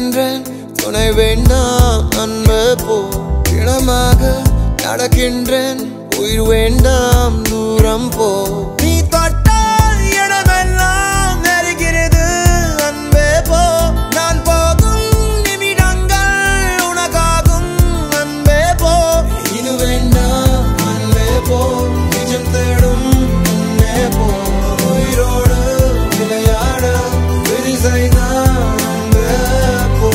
நடக்கின்றேன் துணை வேண்டாம் அன்பு போ இனமாக நடக்கின்றேன் உயிர் வேண்டாம் தூரம் போ நீ தொட்டால் இடமெல்லாம் நெருகிறது அன்பே போ நான் போகும் நிமிடங்கள் உனக்காகும் அன்பே போ இது வேண்டாம் அன்பே போ நிஜம் தேடும் அன்பே போ உயிரோடு விளையாட விதி செய்தான் அன்பே போ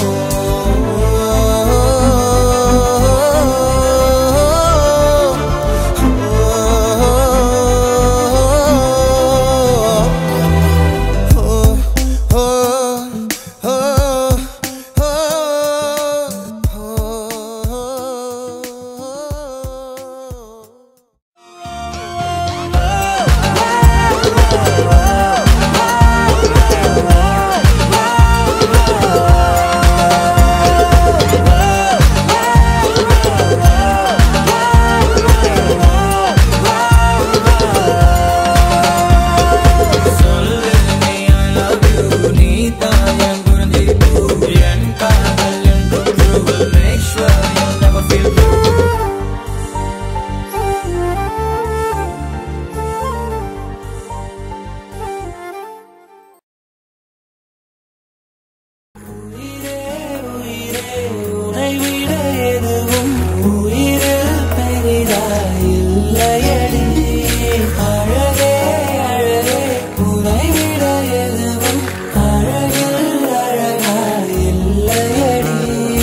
உன்னை விட எதுவும் உயிரில் பெரிதாயில்லையடி அழகே அழகே உன்னை விட எதுவும் அழகில் அழகாயில்லையடி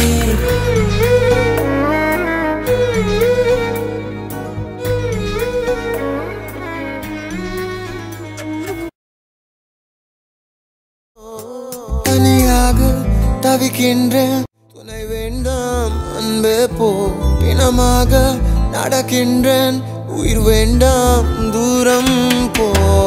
தனியாக தவிக்கின்றேன் துணை வேண்டாம் அன்பே போ இனமாக நடக்கின்றேன் உயிர் வேண்டாம் தூரம் போ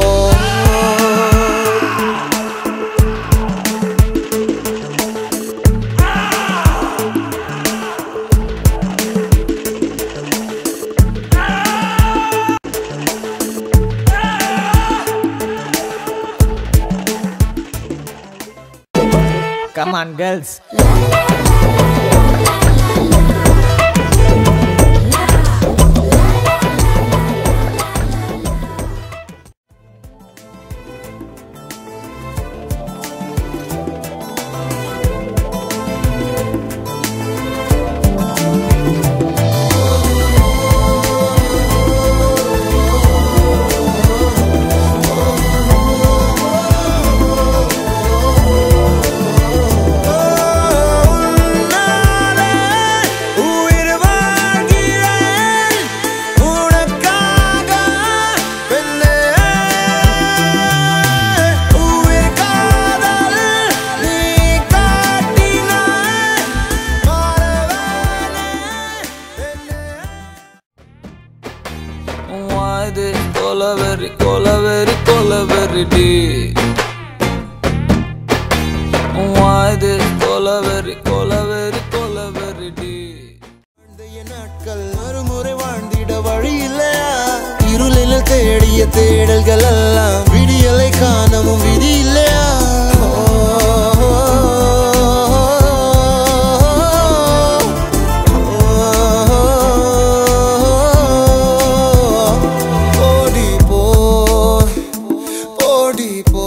Come on, girls. உயிர் வாழ்கிறேன் உனக்காக பெண்ணே உயிர் காதல் நீ காட்டினாய் மாறவேனே பெண்ணே வாது கொலவெறி கொலவெறி கொலவெறிடி வாது கொலவெறி கொலவெறி கொலவெறிடி வாழ்ந்தைய நாட்கள் மறுமுறை வாழ்ந்திட வழி இல்லையா இருளில் தேடிய தேடல்கள் எல்லாம் விடியலை காணவும் விதி இல்லையா ஓடி போ ஓடி போ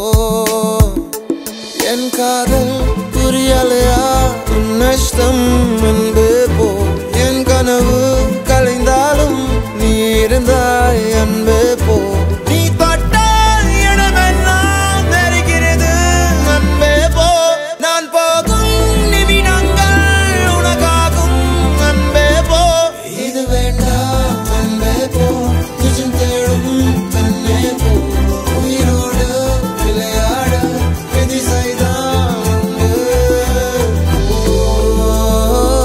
என் காதல் புரியலையா உன் நஷ்டம் அன்பு போ என் கனவு கலைந்தாலும் நீ இருந்தாய் அன்பு போ நீ தொட்டால் இடமெல்லாம் நெருகிறது அன்பே போ நான் போகும் நிமிடங்கள் உனக்காகும் அன்பே போ இது வேண்டாம் அன்பே போ நிஜம் தேடும் தன்னே போ உயிரோடு விளையாட விதி செய்தான் அன்பு போ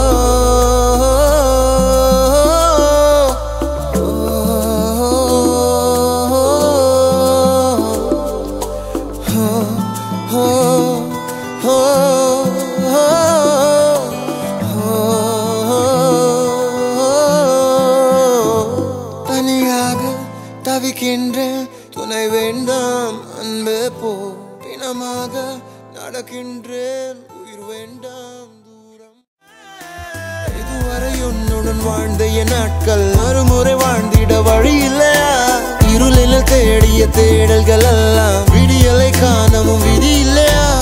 பழைய நாட்கள் மறுமுறை வாழ்ந்திட வழி இல்லையா இருளில் தேடிய தேடல்கள் எல்லாம் விடியலை காணவும் விதி இல்லையா